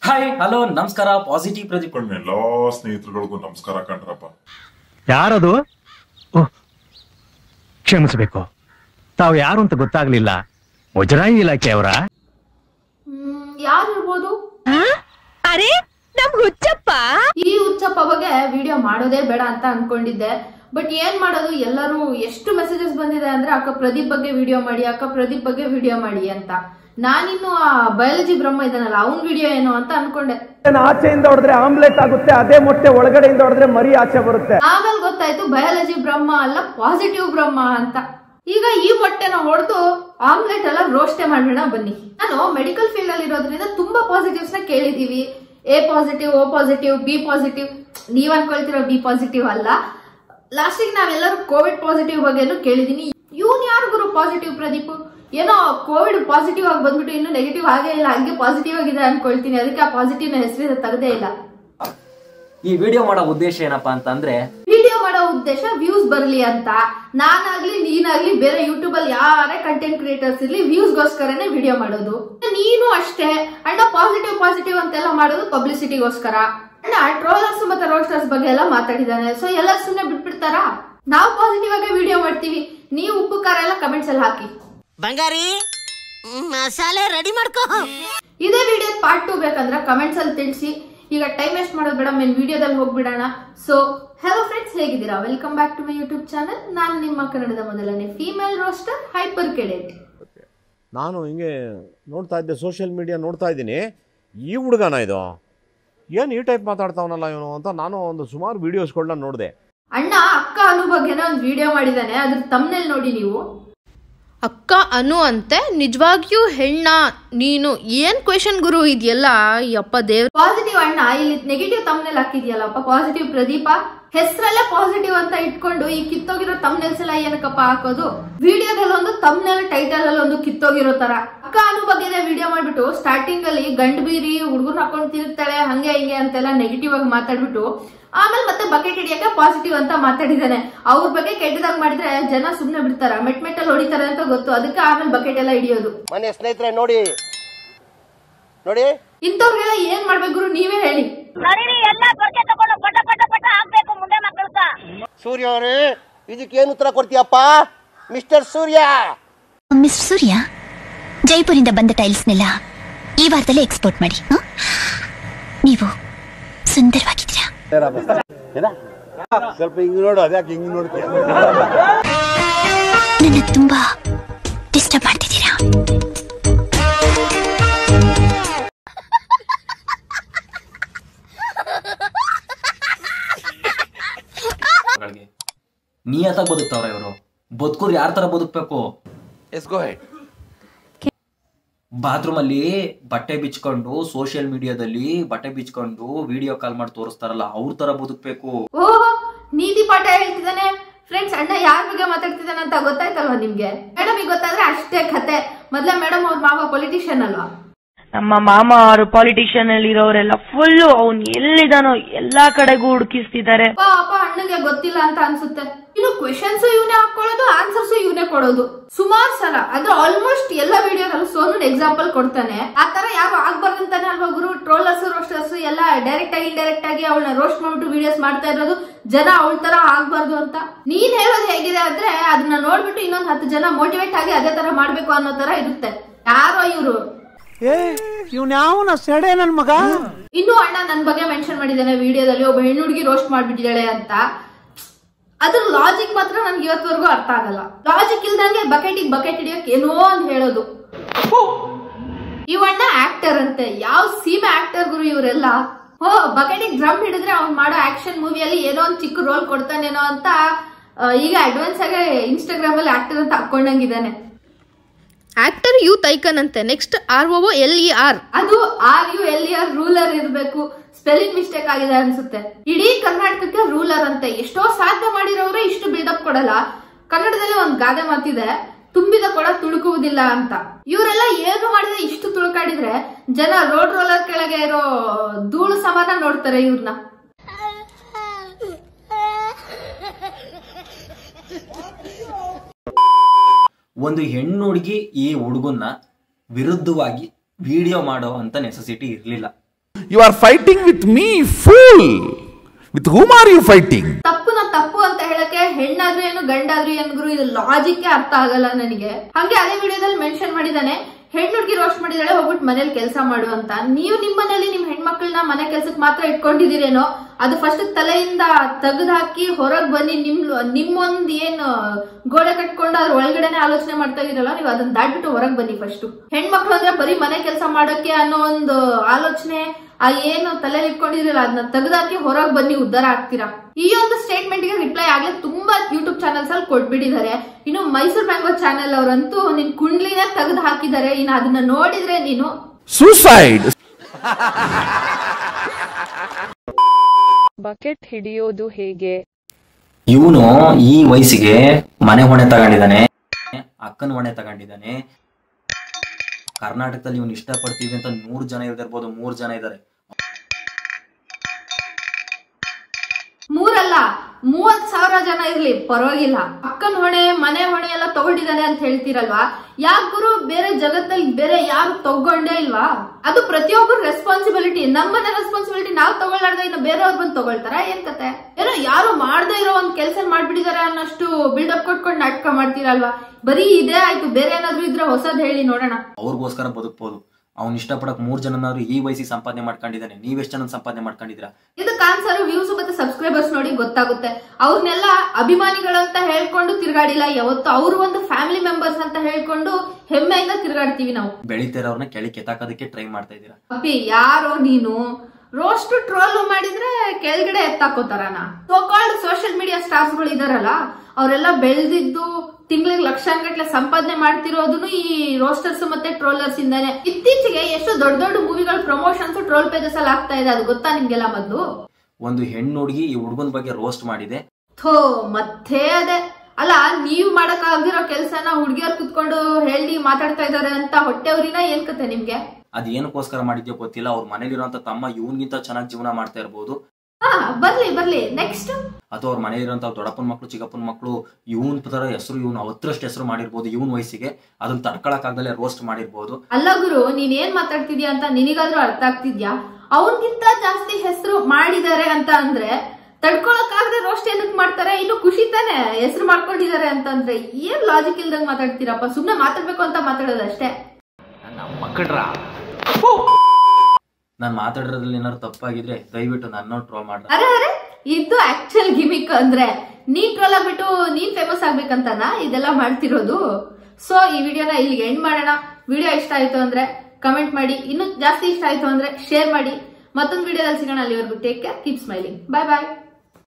Hi hello ನಮಸ್ಕಾರ positive Pradeep ಕಣ್ಣ ಎಲ್ಲಾ ಸ್ನೇಹಿತರುಗಳಿಗೂ ನಮಸ್ಕಾರ ಕಣ್ರಪ್ಪ ಯಾರದು ಓಹ್ ಕ್ಷಮಿಸಬೇಕು ತಾವು ಯಾರು ಅಂತ ಗೊತ್ತಾಗ್ಲಿಲ್ಲ ಮುಜರಾಯಿ ಇಲಾಖೆಯವರ ಯಾರು ಇರ್ಬೋದು ಅರೆ ನಮ್ ಹುಚ್ಚಪ್ಪ ಈ ಉಚ್ಚಪ್ಪ ಬಗ್ಗೆ ವಿಡಿಯೋ ಮಾಡೋದೇ ಬೇಡ ಅಂತ ಅನ್ಕೊಂಡಿದ್ದೆ ಬಟ್ ಏನ್ ಮಾಡೋದು ಎಲ್ಲರೂ ಎಷ್ಟು ಮೆಸೇಜಸ್ ಬಂದಿದೆ ಅಂದ್ರೆ ಅಕ್ಕ ಪ್ರದೀಪ್ ಬಗ್ಗೆ ವಿಡಿಯೋ ಮಾಡಿ ಅಕ್ಕ ಪ್ರದೀಪ್ ಬಗ್ಗೆ ವಿಡಿಯೋ ಮಾಡಿ ಅಂತ ನಾನಿನ್ನು ಆ ಬಯಾಲಜಿ ಬ್ರಹ್ಮ ಇದ್ದಾನಲ್ಲ ಅವ್ನ್ ವಿಡಿಯೋ ಏನು ಅಂತ ಅನ್ಕೊಂಡೆ ಆಚೆಯಿಂದ ಹೊಡೆದ್ರೆ ಆಮ್ಲೆಟ್ ಆಗುತ್ತೆ ಅದೇ ಮೊಟ್ಟೆ ಒಳಗಡೆಯಿಂದ ಹೊಡೆದ್ರೆ ಮರಿ ಆಚೆ ಬರುತ್ತೆ ಆಮೇಲೆ ಗೊತ್ತಾಯ್ತು ಬಯಾಲಜಿ ಬ್ರಹ್ಮ ಅಲ್ಲ ಪಾಸಿಟಿವ್ ಬ್ರಹ್ಮ ಅಂತ ಈಗ ಈ ಮೊಟ್ಟೆನ ಹೊಡೆದು ಆಮ್ಲೆಟ್ ಎಲ್ಲ ರೋಸ್ಟೇ ಮಾಡೋಣ ಬನ್ನಿ ನಾನು ಮೆಡಿಕಲ್ ಫೀಲ್ಡ್ ಅಲ್ಲಿ ಇರೋದ್ರಿಂದ ತುಂಬಾ ಪಾಸಿಟಿವ್ಸ್ ನ ಕೇಳಿದೀವಿ A positive O positive B positive ನೀವ್ ಅನ್ಕೊಳ್ತಿರೋ ಬಿ ಪಾಸಿಟಿವ್ ಅಲ್ಲ ಲಾಸ್ಟಿಗೆ ನಾವೆಲ್ಲರೂ ಕೋವಿಡ್ ಪಾಸಿಟಿವ್ ಬಗ್ಗೆನೂ ಕೇಳಿದೀನಿ ಇವನ್ ಯಾರು ಗುರು ಪಾಸಿಟಿವ್ ಪ್ರದೀಪ್ ಏನೋ ಕೋವಿಡ್ ಪಾಸಿಟಿವ್ ಆಗಿ ಬಂದ್ಬಿಟ್ಟು ಇನ್ನು ನೆಗೆಟಿವ್ ಆಗೇ ಇಲ್ಲ ಹಂಗೆ ಪಾಸಿಟಿವ್ ಆಗಿದೆ ಅನ್ಕೊಳ್ತೀನಿ ಅದಕ್ಕೆ ಆ ಪಾಸಿಟಿವ್ ನ ಹೆಸರು ತೆಗೆದೇ ಇಲ್ಲ ಈ ವಿಡಿಯೋ ಮಾಡೋ ಉದ್ದೇಶ ಏನಪ್ಪಾ ಅಂತಂದ್ರೆ ವಿಡಿಯೋ ಮಾಡೋ ಉದ್ದೇಶ ವ್ಯೂಸ್ ಬರ್ಲಿ ಅಂತ ನಾನಾಗ್ಲಿ ನೀನಾಗ್ಲಿ ಬೇರೆ ಯೂಟ್ಯೂಬ್ ಅಲ್ಲಿ ಯಾರೇ ಕಂಟೆಂಟ್ ಕ್ರಿಯೇಟರ್ಸ್ ಇರ್ಲಿ ವ್ಯೂಸ್ ಗೋಸ್ಕರನೇ ವಿಡಿಯೋ ಮಾಡೋದು ನೀನು ಅಷ್ಟೇ ಅಣ್ಣ ಪಾಸಿಟಿವ್ ಪಾಸಿಟಿವ್ ಅಂತೆಲ್ಲ ಮಾಡೋದು ಪಬ್ಲಿಸಿಟಿಗೋಸ್ಕರ ಅಣ್ಣ ಟ್ರೋಲರ್ಸ್ ಮತ್ತೆ ರೋಸ್ಟರ್ಸ್ ಬಗ್ಗೆ ಎಲ್ಲ ಮಾತಾಡಿದಾನೆ ಸೊ ಎಲ್ಲ ಸುಮ್ಮನೆ ಬಿಟ್ಬಿಡ್ತಾರಾ ನಾವು ಪಾಸಿಟಿವ್ ಆಗಿ ವಿಡಿಯೋ ಮಾಡ್ತೀವಿ ನೀವು ಉಪ್ಪು ಖಾರ ಎಲ್ಲ ಕಮೆಂಟ್ಸ್ ಅಲ್ಲಿ ಹಾಕಿ ಬಂಗಾರಿ ಮಸಾಲೆ ರೆಡಿ ಮಾಡ್ಕೋ ಇದೇ ವಿಡಿಯೋ ಪಾರ್ಟ್ ಟೂ ಬೇಕಂದ್ರೆ ಕಮೆಂಟ್ಸ್ ಅಲ್ಲಿ ತಿಳಿಸಿ ಈಗ ಟೈಮ್ ವೇಸ್ಟ್ ಮಾಡೋದು ಬೇಡ ಮೇನ್ ವಿಡಿಯೋದಲ್ಲಿ ಹೋಗ್ಬಿಡೋಣ ಸೊ ಹಲೋ ಫ್ರೆಂಡ್ಸ್ ಹೇಗಿದ್ದೀರಾ welcome back to my YouTube channel ನಾನು ನಿಮ್ಮ ಕನ್ನಡದ ಮೊದಲನೇ ಫೀಮೇಲ್ ರೋಸ್ಟರ್ ಹೈಪರ್ ಕೆಡೆಟ್ ನಾನು ಹಿಂಗೆ ನೋಡ್ತಾ ಇದ್ದೆ ಸೋಷಿಯಲ್ ಮೀಡಿಯಾ ನೋಡ್ತಾ ಇದ್ದೀನಿ ಈ ಹುಡುಗನ ಇದು ಏನು ಈ ಟೈಪ್ ಮಾತಾಡ್ತಾವನಲ್ಲ ಇವನು ಅಂತ ನಾನು ಒಂದು ಸುಮಾರು ವೀಡಿಯೋಸ್ಗಳನ್ನ ನೋಡಿದೆ ಅಣ್ಣ ಅಕ್ಕ ಅನು ಬಗ್ಗೆನೇ ಒಂದು ವಿಡಿಯೋ ಮಾಡಿದಾನೆ ಅದ್ರ ತಮ್ನೆಲ್ ನೋಡಿ ನೀವು ಅಕ್ಕ ಅನು ಅಂತೆ ನಿಜವಾಗಿಯೂ ಹೆಣ್ಣ ನೀನು ಏನ್ ಕ್ವೆಶನ್ ಗುರು ಇದೆಲ್ಲ ಯಪ್ಪ ದೇವ್ರ ಪಾಸಿಟಿವ್ ಅಣ್ಣ ಇಲ್ಲಿ ನೆಗೆಟಿವ್ ತಮ್ನೆಲ್ ಹಾಕಿದ್ಯಲ್ಲಪ್ಪ ಪಾಸಿಟಿವ್ ಪ್ರದೀಪ ಹೆಸರಲ್ಲೇ ಪಾಸಿಟಿವ್ ಅಂತ ಇಟ್ಕೊಂಡು ಈ ಕಿತ್ತೋಗಿರೋ ತಮ್ನೆಲ್ಸ್ ಎಲ್ಲ ಏನಕ್ಕಪ್ಪ ಹಾಕೋದು ವಿಡಿಯೋದಲ್ಲಿ ಒಂದು ತಮ್ನೆಲ್ ಟೈಟಲ್ ಅಲ್ಲಿ ಒಂದು ಕಿತ್ತೋಗಿರೋ ತರ ಅಕ್ಕ ಅನು ಬಗ್ಗೆ ವಿಡಿಯೋ ಮಾಡ್ಬಿಟ್ಟು ಸ್ಟಾರ್ಟಿಂಗ್ ಅಲ್ಲಿ ಗಂಡ್ ಬೀರಿ ಹುಡುಗರು ಹಾಕೊಂಡು ತಿರುಗ್ತಾಳೆ ಹಂಗೆ ಹಿಂಗೆ ಅಂತೆಲ್ಲ ನೆಗೆಟಿವ್ ಆಗಿ ಮಾತಾಡ್ಬಿಟ್ಟು ಆಮೇಲೆ ಮತ್ತೆ ಬಕೆಟ್ ಹಿಡಿಯಕ್ಕೆ ಪಾಸಿಟಿವ್ ಅಂತ ಮಾತಾಡಿದಾನೆ ಅವ್ರ ಬಗ್ಗೆ ಕೆಟ್ಟದಾಗ ಮಾಡಿದ್ರೆ ಜನ ಸುಮ್ನೆ ಬಿಡ್ತಾರ ಮೆಟ್ ಮೆಟ್ಟಲ್ಲಿ ಹೊಡಿತಾರೆ ಅಂತ ಗೊತ್ತು ಅದಕ್ಕೆ ಆಮೇಲೆ ಬಕೆಟ್ ಎಲ್ಲ ಹಿಡಿಯೋದು ಮನೆ ಸ್ನೇಹಿತರೆ ನೋಡಿ ನೋಡಿ ಇಂಥವ್ರಿಗೆಲ್ಲ ಏನ್ ಮಾಡ್ಬೇಕು ಗುರು ನೀವೇ ಹೇಳಿ ಸೂರ್ಯ ಅವರೇ ಇದಕ್ಕೆ ಏನು ಉತ್ತರ ಕೊಡ್ತೀಯಪ್ಪ ಮಿಸ್ಟರ್ ಸೂರ್ಯ ಮಿಸ್ ಸೂರ್ಯ ಜೈಪುರಿಂದ ಬಂದ ಟೈಲ್ಸ್ನೆಲ್ಲ ಈ ವಾರದಲ್ಲೇ ಎಕ್ಸ್ಪೋರ್ಟ್ ಮಾಡಿ ಹ? ನೀವು ಸುಂದರವಾಗಿದ್ದೀರಾ ಸ್ವಲ್ಪ ಹಿಂಗ್ ನೋಡು ಅದ್ಯಾಕೆ ಹಿಂಗ್ ನೋಡ್ತೀಯ ನನ್ನ ತುಂಬಾ ಡಿಸ್ಟರ್ಬ್ ಮಾಡ್ತಿದ್ದೀರಾ ಗಳಿಗೆ ನಿಯತ್ತಾಗಿ ಬದುಕ್ತಾವ್ರೆ ಇವರು ಬದುಕುರ್ ಯಾರ ತರ ಬದುಕ್ಬೇಕು ಎಸ್ ಗೋ ಹೆಡ್ ಬಾತ್ರೂಮ್ ಅಲ್ಲಿ ಬಟ್ಟೆ ಬಿಚ್ಕೊಂಡು ಸೋಷಿಯಲ್ ಮೀಡಿಯಾದಲ್ಲಿ ಬಟ್ಟೆ ಬಿಚ್ಕೊಂಡು ವಿಡಿಯೋ ಕಾಲ್ ಮಾಡಿ ತೋರಿಸ್ತಾರಲ್ಲ ಅವ್ರ ತರ ಬದುಕ್ಬೇಕು ಓಹೋ ನೀತಿ ಪಾಠ ಹೇಳ್ತಿದ್ದಾನೆ ಫ್ರೆಂಡ್ಸ್ ಅಣ್ಣ ಯಾರ ಬಗ್ಗೆ ಮಾತಾಡ್ತಿದ್ದಾನೆ ಅಂತ ಗೊತ್ತಾಯ್ತಲ್ವಾ ನಿಮ್ಗೆ ಮೇಡಮ್ ಈಗ ಗೊತ್ತಾದ್ರೆ ಅಷ್ಟೇ ಕತೆ ಮೊದ್ಲೇ ಮೇಡಮ್ ಅವ್ರ ಮಾವ ಪೊಲಿಟಿಷಿಯನ್ ಅಲ್ವಾ ನಮ್ಮ ಮಾಮ ಅವರು ಪಾಲಿಟಿಷಿಯನ್ ಅಲ್ಲಿ ಇರೋರೆಲ್ಲ ಫುಲ್ ಅವ್ನ್ ಎಲ್ಲಿದಾನೋ ಎಲ್ಲಾ ಕಡೆಗೂ ಹುಡುಕಿಸ್ತಿದ್ದಾರೆ ಪಾಪ ಅಣ್ಣಗೆ ಗೊತ್ತಿಲ್ಲ ಅಂತ ಅನ್ಸುತ್ತೆ ಇನ್ನು ಕ್ವೆಶನ್ಸ್ ಇವನೇ ಹಾಕೊಳ್ಳೋದು ಆನ್ಸರ್ಸ್ ಇವನೇ ಕೊಡೋದು ಸುಮಾರು ಸಲ ಅಂದ್ರೆ ಆಲ್ಮೋಸ್ಟ್ ಎಲ್ಲ ವಿಡಿಯೋದಲ್ಲೂ ಸೋನು ಎಕ್ಸಾಂಪಲ್ ಕೊಡ್ತಾನೆ ಆ ತರ ಯಾರು ಆಗ್ಬಾರ್ದಂತಾನೆ ಅಲ್ವಾ ಗುರು ಟ್ರೋಲರ್ಸ್ ರೋಸ್ಟರ್ಸ್ ಎಲ್ಲ ಡೈರೆಕ್ಟ್ ಆಗಿ ಇಂಡೈರೆಕ್ಟ್ ಆಗಿ ಅವಳನ್ನ ರೋಸ್ಟ್ ಮಾಡ್ಬಿಟ್ಟು ವಿಡಿಯೋಸ್ ಮಾಡ್ತಾ ಇರೋದು ಜನ ಅವಳ ತರ ಆಗ್ಬಾರ್ದು ಅಂತ ನೀನ್ ಹೇಳೋದು ಹೇಗಿದೆ ಅಂದ್ರೆ ಅದನ್ನ ನೋಡ್ಬಿಟ್ಟು ಇನ್ನೊಂದ್ ಹತ್ತು ಜನ ಮೋಟಿವೇಟ್ ಆಗಿ ಅದೇ ತರ ಮಾಡ್ಬೇಕು ಅನ್ನೋ ತರ ಇರುತ್ತೆ ಯಾರೋ ಇವ್ರು ಇವ್ನ್ಯಾವನ ಸೆಡೆ ನನ್ ಮಗ ಇನ್ನು ಅಣ್ಣ ನನ್ ಬಗ್ಗೆ ಮೆನ್ಷನ್ ಮಾಡಿದ್ದಾನೆ ವಿಡಿಯೋದಲ್ಲಿ ಒಬ್ಬ ಹೆಣ್ಣು ಹುಡುಗಿ ರೋಸ್ಟ್ ಮಾಡ್ಬಿಟ್ಟಿದ್ದಾಳೆ ಅಂತ ಅದ್ರ ಲಾಜಿಕ್ ಮಾತ್ರ ನನ್ಗೆ ಇವತ್ವರೆಗೂ ಅರ್ಥ ಆಗಲ್ಲ ಲಾಜಿಕ್ ಇಲ್ದಂಗೆ ಬಕೆಟಿಗೆ ಬಕೆಟ್ ಹಿಡಿಯೋಕ್ ಏನೋ ಅಂತ ಹೇಳೋದು ಇವಣ್ಣ ಆಕ್ಟರ್ ಅಂತೆ ಯಾವ ಸೀಮೆ ಆಕ್ಟರ್ ಗುರು ಇವರೆಲ್ಲ ಹೋ ಬಕೆಟಿಗೆ ಡ್ರಮ್ ಹಿಡಿದ್ರೆ ಅವ್ನ್ ಮಾಡೋ ಆಕ್ಷನ್ ಮೂವಿಯಲ್ಲಿ ಏನೋ ಒಂದ್ ಚಿಕ್ಕ ರೋಲ್ ಕೊಡ್ತಾನೇನೋ ಅಂತ ಆ, ಈಗ ಅಡ್ವಾನ್ಸ್ ಆಗಿ ಇನ್ಸ್ಟಾಗ್ರಾಮ್ ಅಲ್ಲಿ ಆಕ್ಟರ್ ಅಂತ ಹಾಕೊಂಡಂಗಿದ್ದಾನೆ ಆಕ್ಟರ್ ಯೂತ್ ಐಕನ್ ಅಂತೆ next R O L E R ಅದು R U L R ruler ಇರಬೇಕು ಸ್ಪೆಲ್ಲಿಂಗ್ ಮಿಸ್ಟೇಕ್ ಆಗಿದೆ ಅನ್ಸುತ್ತೆ ಇಡೀ ಕರ್ನಾಟಕಕ್ಕೆ ರೂಲರ್ ಅಂತೆ ಎಷ್ಟೋ ಸಾಧನೆ ಮಾಡಿರೋರು ಇಷ್ಟು ಬಿಲ್ಡಪ್ ಕೊಡಲ್ಲ ಕನ್ನಡದಲ್ಲಿ ಒಂದ್ ಗಾದೆ ಮಾತಿದೆ ತುಂಬಿದ ಕೊಡ ತುಳುಕುವುದಿಲ್ಲ ಅಂತ ಇವರೆಲ್ಲ ಏನು ಮಾಡಿದ್ರೆ ಇಷ್ಟು ತುಳುಕಾಡಿದ್ರೆ ಜನ ರೋಡ್ ರೋಲರ್ ಕೆಳಗೆ ಇರೋ ಧೂಳು ಸಮಾನ ನೋಡ್ತಾರೆ ಇವ್ರನ್ನ ಒಂದು ಹೆಣ್ಣು ಹುಡುಗಿ ಈ ಹುಡುಗನ್ನ ವಿರುದ್ಧವಾಗಿ ವಿಡಿಯೋ ಮಾಡೋ ಅಂತ ನೆಸೆಸಿಟಿ ಇರಲಿಲ್ಲ you are fighting with me fool with whom are you fighting ತಪ್ಪುನ ತಪ್ಪು ಅಂತ ಹೇಳಕ್ಕೆ ಹೆಣ್ಣಾದ್ರೂ ಏನು ಗಂಡಾದ್ರೂ ಏನು ಗುರು ಇದು ಲಾಜಿಕ್ ಅರ್ಥ ಆಗಲ್ಲ ನನಗೆ ಹಂಗೆ ಅದೇ ವಿಡಿಯೋದಲ್ಲಿ ಮೆನ್ಷನ್ ಮಾಡಿದಾನೆ ಹೆಣ್ಣು ಹುಡುಗಿ ರೋಸ್ಟ್ ಮಾಡಿದಾಳೆ ಹೋಗ್ಬಿಟ್ಟು ಮನೇಲಿ ಕೆಲಸ ಮಾಡು ಅಂತ ನೀವು ನಿಮ್ ಮನೇಲಿ ನಿಮ್ ಹೆಣ್ಮಕ್ಳನ್ನ ಮನೆ ಕೆಲ್ಸಕ್ಕೆ ಮಾತ್ರ ಇಟ್ಕೊಂಡಿದ್ದೀರೇನೋ ಅದು ಫಸ್ಟ್ ತಲೆಯಿಂದ ತೆಗೆದು ಹಾಕಿ ಹೊರಗ್ ಬನ್ನಿ ನಿಮ್ ನಿಮ್ಮೊಂದ್ ಏನು ಗೋಡೆ ಕಟ್ಕೊಂಡು ಅದ್ರ ಒಳಗಡೆನೆ ಆಲೋಚನೆ ಮಾಡ್ತಾ ಇದೀರಲ್ಲ ನೀವು ಅದನ್ನ ದಾಟ್ಬಿಟ್ಟು ಹೊರಗ್ ಬನ್ನಿ ಫಸ್ಟ್ ಹೆಣ್ಮಕ್ಳು ಅಂದ್ರೆ ಬರೀ ಮನೆ ಕೆಲಸ ಮಾಡೋಕೆ ಅನ್ನೋ ಒಂದು ಆಲೋಚನೆ ಆ ಏನು ತಲೆಯಲ್ಲಿ ಇಟ್ಕೊಂಡಿರಲ್ಲ ಅದನ್ನ ತೆಗೆದಾಕಿ ಹೊರಗ್ ಬನ್ನಿ ಉದ್ಧಾರ ಆಗ್ತೀರಾ ಈ ಒಂದು ಸ್ಟೇಟ್ಮೆಂಟ್ ಗೆ ರಿಪ್ಲೈ ಆಗ್ಲೇ ತುಂಬಾ ಯೂಟ್ಯೂಬ್ ಚಾನಲ್ಸ್ ಅಲ್ಲಿ ಕೊಟ್ಬಿಟ್ಟಿದ್ದಾರೆ ಇನ್ನು ಮೈಸೂರ್ ಮ್ಯಾಂಗೋ ಚಾನೆಲ್ ಅವರಂತೂ ನಿನ್ ಕುಂಡ್ಲಿನ ತೆಗೆದು ಹಾಕಿದ್ದಾರೆ ಇನ್ನು ಅದನ್ನ ನೋಡಿದ್ರೆ ನೀನು ಸೂಸೈಡ್ ಬಕೆಟ್ ಹಿಡಿಯೋದು ಹೇಗೆ ಇವನು ಈ ವಯಸ್ಸಿಗೆ ಮನೆ ಹೊಣೆ ತಗೊಂಡಿದ್ದಾನೆ ಅಕ್ಕನ ಹೊಣೆ ತಗೊಂಡಿದ್ದಾನೆ ಕರ್ನಾಟಕದಲ್ಲಿ ಇವನು ಇಷ್ಟಪಡ್ತೀವಿ ಅಂತ ನೂರು ಜನ ಇರ್ದಿರ್ಬೋದು ಮೂರ್ ಜನ ಇದ್ದಾರೆ ಮೂರಲ್ಲ ಮೂವತ್ ಸಾವಿರ ಜನ ಇರ್ಲಿ ಪರವಾಗಿಲ್ಲ ಅಕ್ಕನ ಹೊಣೆ ಮನೆ ಹೊಣೆ ಎಲ್ಲ ತಗೊಂಡಿದ್ದಾನೆ ಅಂತ ಹೇಳ್ತೀರಲ್ವಾ ಯಾಕ್ ಗುರು ಬೇರೆ ಜಗತ್ತಲ್ಲಿ ಬೇರೆ ಯಾರು ತಗೊಂಡೇ ಇಲ್ವಾ ಅದು ಪ್ರತಿಯೊಬ್ಬರ ರೆಸ್ಪಾನ್ಸಿಬಿಲಿಟಿ ನಮ್ಮನೆ ರೆಸ್ಪಾನ್ಸಿಬಿಲಿಟಿ ನಾವ್ ತಗೊಳ್ಳಾರ್ದ ಇನ್ನು ಬೇರೆಯವ್ರು ಬಂದು ತಗೊಳ್ತಾರ ಏನ್ ಕತೆ ಏನೋ ಯಾರು ಮಾಡದೇ ಇರೋ ಒಂದ್ ಕೆಲಸ ಮಾಡ್ಬಿಟ್ಟಿದಾರೆ ಅನ್ನಷ್ಟು ಬಿಲ್ಡಪ್ ಕೊಟ್ಕೊಂಡು ನಾಟಕ ಮಾಡ್ತೀರಲ್ವಾ ಬರೀ ಇದೇ ಆಯ್ತು ಬೇರೆ ಏನಾದ್ರು ಇದ್ರೆ ಹೊಸದ್ ಹೇಳಿ ನೋಡೋಣ ಅವ್ರಿಗೋಸ್ಕರ ಬದುಕ್ಬೋದು ಅವ್ನು ಇಷ್ಟಪಡಕ್ ಮೂರ್ ಜನನಾದ್ರು ಈ ವಯಸ್ಸಿಗೆ ಸಂಪಾದನೆ ಮಾಡ್ಕೊಂಡಿದ್ದಾನೆ ನೀವೆಷ್ಟು ಜನ ಸಂಪಾದನೆ ಮಾಡ್ಕೊಂಡಿದ್ದೀರಾ ಇದಕ್ಕೆ ಆನ್ಸರ್ ವ್ಯೂಸ್ ಮತ್ತೆ ಸಬ್ಸ್ಕ್ರೈಬರ್ಸ್ ನೋಡಿ ಗೊತ್ತಾಗುತ್ತೆ ಅವ್ರನ್ನೆಲ್ಲ ಅಭಿಮಾನಿಗಳಂತ ಹೇಳ್ಕೊಂಡು ತಿರ್ಗಾಡಿಲ್ಲ ಯಾವತ್ತು ಅವರು ಒಂದು ಫ್ಯಾಮಿಲಿ ಮೆಂಬರ್ಸ್ ಅಂತ ಹೇಳ್ಕೊಂಡು ಹೆಮ್ಮೆಯಿಂದ ತಿರ್ಗಾಡ್ತೀವಿ ನಾವು ಬೆಳಿತಿರೋರ್ನ ಕೆಳಗೆ ಕೆತ್ತಾಕೋದಕ್ಕೆ ಟ್ರೈ ಮಾಡ್ತಾ ಇದ್ದೀರಾ ಅಪ್ಪಿ ಯಾರೋ ನೀನು ರೋಸ್ಟ್ ಟ್ರೋಲ್ ಮಾಡಿದ್ರೆ ಕೆಳಗಡೆ ಎತ್ತಾಕೋತಾರನ so called social media stars ಗಳು ಇದಾರಲ್ಲ ಅವರೆಲ್ಲ ಬೆಳೆದಿದ್ದು ತಿಂಗಳಿಗೆ ಲಕ್ಷಾನ್ಗಟ್ಲೆ ಸಂಪಾದನೆ ಮಾಡ್ತಿರೋದನ್ನು ಈ ರೋಸ್ಟರ್ಸ್ ಮತ್ತೆ ಟ್ರೋಲರ್ಸ್ ಇಂದಾನೆ ಇತ್ತೀಚೆಗೆ ಎಷ್ಟು ದೊಡ್ಡ ದೊಡ್ಡ ಮೂವಿಗಳ ಪ್ರಮೋಷನ್ಸ್ ಟ್ರೋಲ್ ಪೇಜಸ್ ಅಲ್ಲಿ ಆಗ್ತಾ ಇದೆ ಅದು ಗೊತ್ತಾ ನಿಮ್ಗೆಲ್ಲ ಮೊದ್ಲು ಒಂದು ಹೆಣ್ಣು ಹುಡುಗಿ ಈ ಹುಡುಗನ ಬಗ್ಗೆ ರೋಸ್ಟ್ ಮಾಡಿದೆ ಥೋ ಮತ್ತೆ ಅದೇ ಅಲ್ಲ ನೀವು ಮಾಡಕ್ ಆಗದಿರೋ ಕೆಲ್ಸನ ಹುಡ್ಗಿಯರ್ ಕುತ್ಕೊಂಡು ಹೇಳಿ ಮಾತಾಡ್ತಾ ಇದಾರೆ ಅಂತ ಹೊಟ್ಟೆ ಅವ್ರಿನ ಏನ್ ಕತೆ ನಿಮ್ಗೆ ಅದ್ ಏನಕ್ಕೋಸ್ಕರ ಮಾಡಿದ್ಯೋ ಗೊತ್ತಿಲ್ಲ ಅವ್ರ ಮನೇಲಿರುವಂತ ತಮ್ಮ ಇವನ್ಗಿಂತ ಚೆನ್ನಾಗಿ ಜೀವನ ಮಾಡ್ತಾ ಇರ್ಬೋದು ಹಾ ಬರ್ಲಿ ಬರ್ಲಿ ನೆಕ್ಸ್ಟ್ ಅಥವಾ ಅವ್ರ ಮನೇಲಿರುವಂತ ದೊಡ್ಡಪ್ಪನ ಮಕ್ಳು ಚಿಕ್ಕಪ್ಪನ ಮಕ್ಳು ಇವನ್ ತರ ಹೆಸರು ಇವನು ಅವತ್ರಷ್ಟು ಹೆಸರು ಮಾಡಿರ್ಬೋದು ಇವನ್ ವಯಸ್ಸಿಗೆ ಅದನ್ನ ತಡ್ಕೊಳಕ್ ಆಗದಲ್ಲೇ ರೋಸ್ಟ್ ಮಾಡಿರ್ಬೋದು ಅಲ್ಲ ಗುರು ನೀನ್ ಏನ್ ಮಾತಾಡ್ತಿದ್ಯಾ ಅಂತ ನಿನಗಾದ್ರೂ ಅರ್ಥ ಆಗ್ತಿದ್ಯಾ ಅವನ್ಗಿಂತ ಜಾಸ್ತಿ ಹೆಸರು ಮಾಡಿದ್ದಾರೆ ಅಂತ ಅಂದ್ರೆ ತಡ್ಕೊಳಕ್ಕಾಗದೆ ರೋಸ್ಟ್ ಏನಕ್ ಮಾಡ್ತಾರೆ ಇನ್ನು ಖುಷಿ ತಾನೆ ಹೆಸರು ಮಾಡ್ಕೊಂಡಿದ್ದಾರೆ ಅಂತಂದ್ರೆ ಏನ್ ಲಾಜಿಕ್ ಇಲ್ದಂಗ್ ಮಾತಾಡ್ತೀರಪ್ಪ ಸುಮ್ನೆ ಮಾತಾಡ್ಬೇಕು ಅಂತ ಮಾತಾಡೋದಷ್ಟೇ ಮಕ್ಕಳ್ರ ನಾನ್ ಮಾತಾಡಿರೋದ್ರಲ್ಲಿ ಏನಾದ್ರು ತಪ್ಪಾಗಿದ್ರೆ ದಯವಿಟ್ಟು ನನ್ನ ಟ್ರೋಲ್ ಮಾಡ್ರ ಅರೆ ಅರೆ ಇದು ಆಕ್ಚುಯಲ್ ಗಿಮಿಕ್ ಅಂದ್ರೆ ನೀನ್ ಟ್ರೋಲ್ ಆಗ್ಬಿಟ್ಟು ನೀನ್ ಫೇಮಸ್ ಆಗ್ಬೇಕಂತನಾ ಇದೆಲ್ಲ ಮಾಡ್ತಿರೋದು ಸೊ ಈ ವಿಡಿಯೋನ ಇಲ್ಲಿಗೆ ಎಂಡ್ ಮಾಡೋಣ ವಿಡಿಯೋ ಇಷ್ಟ ಆಯ್ತು ಅಂದ್ರೆ ಕಮೆಂಟ್ ಮಾಡಿ ಇನ್ನು ಜಾಸ್ತಿ ಇಷ್ಟ ಆಯ್ತು ಅಂದ್ರೆ ಶೇರ್ ಮಾಡಿ ಮತ್ತೊಂದು ವಿಡಿಯೋದಲ್ಲಿ ಸಿಗೋಣ ಅಲ್ಲಿವರೆಗೂ take care keep smiling bye ಬಾಯ್